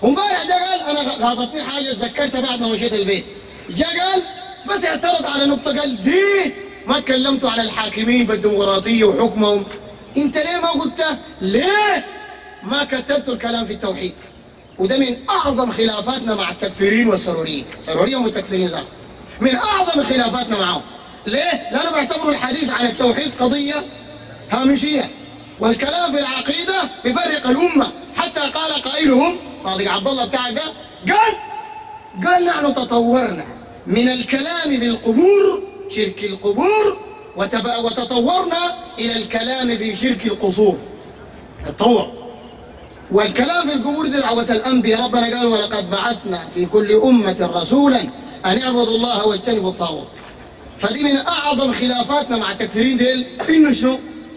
ومبارح جا قال انا غاصتني حاجه تذكرتها بعد ما مشيت البيت جا قال بس اعترض على نقطه قال ليه ما تكلمتوا على الحاكمين بالديمقراطيه وحكمهم انت ليه ما قلت ليه ما كتبتوا الكلام في التوحيد وده من اعظم خلافاتنا مع التكفيرين والسروريين سروريين والتكفيرين ذات من اعظم خلافاتنا معهم ليه لانه بيعتبروا الحديث عن التوحيد قضيه هامشيه والكلام في العقيده بيفرق الامه حتى قال قائلهم صادق عبد الله بتاعك ده قال قال نحن تطورنا من الكلام في القبور شرك القبور وتب... وتطورنا الى الكلام في شرك القصور تطور والكلام في القبور دي دعوة الأنبياء ربنا قال ولقد بعثنا في كل أمة رسولا أن اعبدوا الله واجتنبوا الطاغوت فدي من أعظم خلافاتنا مع التكفيرين ديل إنه شنو؟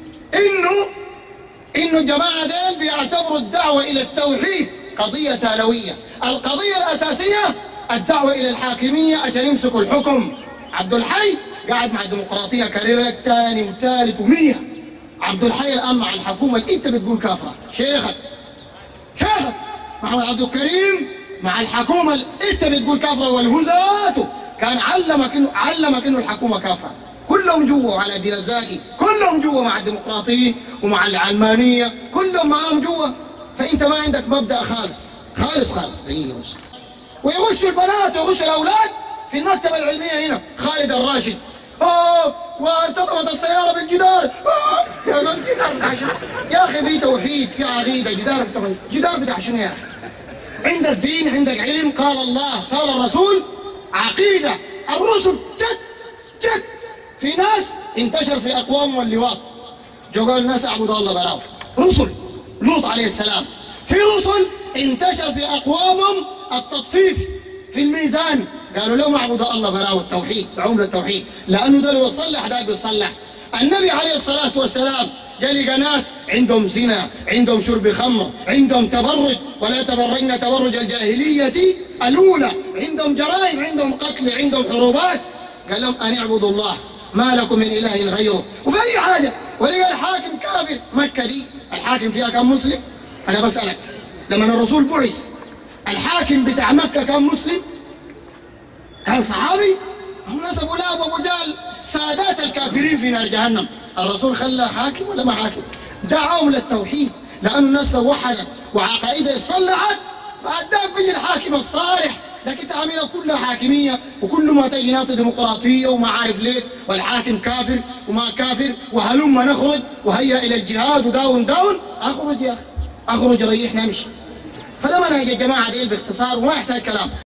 إنه إنه الجماعة ديل بيعتبروا الدعوة إلى التوحيد قضية ثانوية القضية الأساسية الدعوة إلى الحاكمية عشان يمسكوا الحكم عبد الحي قاعد مع الديمقراطية كارير لك ثاني وثالث ومية عبد الحي الآن مع الحكومة اللي أنت بتقول كافرة شيخك شاهد محمد عبد الكريم مع الحكومة اللي انت بتقول كافرة والهزاته كان علمك انه علمك انه الحكومة كافرة كلهم جوا على الدين الزاكي كلهم جوا مع الديمقراطيين ومع العلمانية كلهم معاهم جوا فانت ما عندك مبدأ خالص خالص خالص دقيقة بس ويغشوا البنات ويغشوا الاولاد في المكتبة العلمية هنا خالد الراشد اوه وارتطمت السيارة بالجدار أوه يا رب جدار بتاع شنو؟ يا اخي في توحيد في عقيدة جدار بتاع جدار بتاع شنو يا اخي؟ عندك دين عندك علم قال الله قال الرسول عقيدة الرسل جد جد في ناس انتشر في اقوام واللواط جو قال الناس اعبدوا الله براو رسل لوط عليه السلام في رسل انتشر في اقوامهم التطفيف في الميزان قالوا لهم اعبدوا الله براو التوحيد دعوهم للتوحيد لانه ده لو يصلح ده بيصلح النبي عليه الصلاه والسلام قال لقى ناس عندهم زنا عندهم شرب خمر عندهم تبرج ولا تبرجن تبرج الجاهليه الاولى عندهم جرائم عندهم قتل عندهم حروبات قال لهم ان اعبدوا الله ما لكم من اله غيره وفي اي حاجه ولقى الحاكم كافر مكه دي الحاكم فيها كم مسلم انا بسالك لما الرسول بعث الحاكم بتاع مكه كم مسلم كان صحابي هم ناس ابو لهب وابو جهل سادات الكافرين في نار جهنم الرسول خلى حاكم ولا ما حاكم دعاهم للتوحيد لأن الناس لو وحدت وعقائدها صلحت بعد ذاك بيجي الحاكم الصالح لكن تعملها كلها حاكمية وكل ما تجي ناطق ديمقراطية وما عارف ليه والحاكم كافر وما كافر وهلما نخرج وهيا إلى الجهاد وداون داون أخرج يا أخي أخرج ريحنا نمشي فده منهج الجماعة دي باختصار وما يحتاج كلام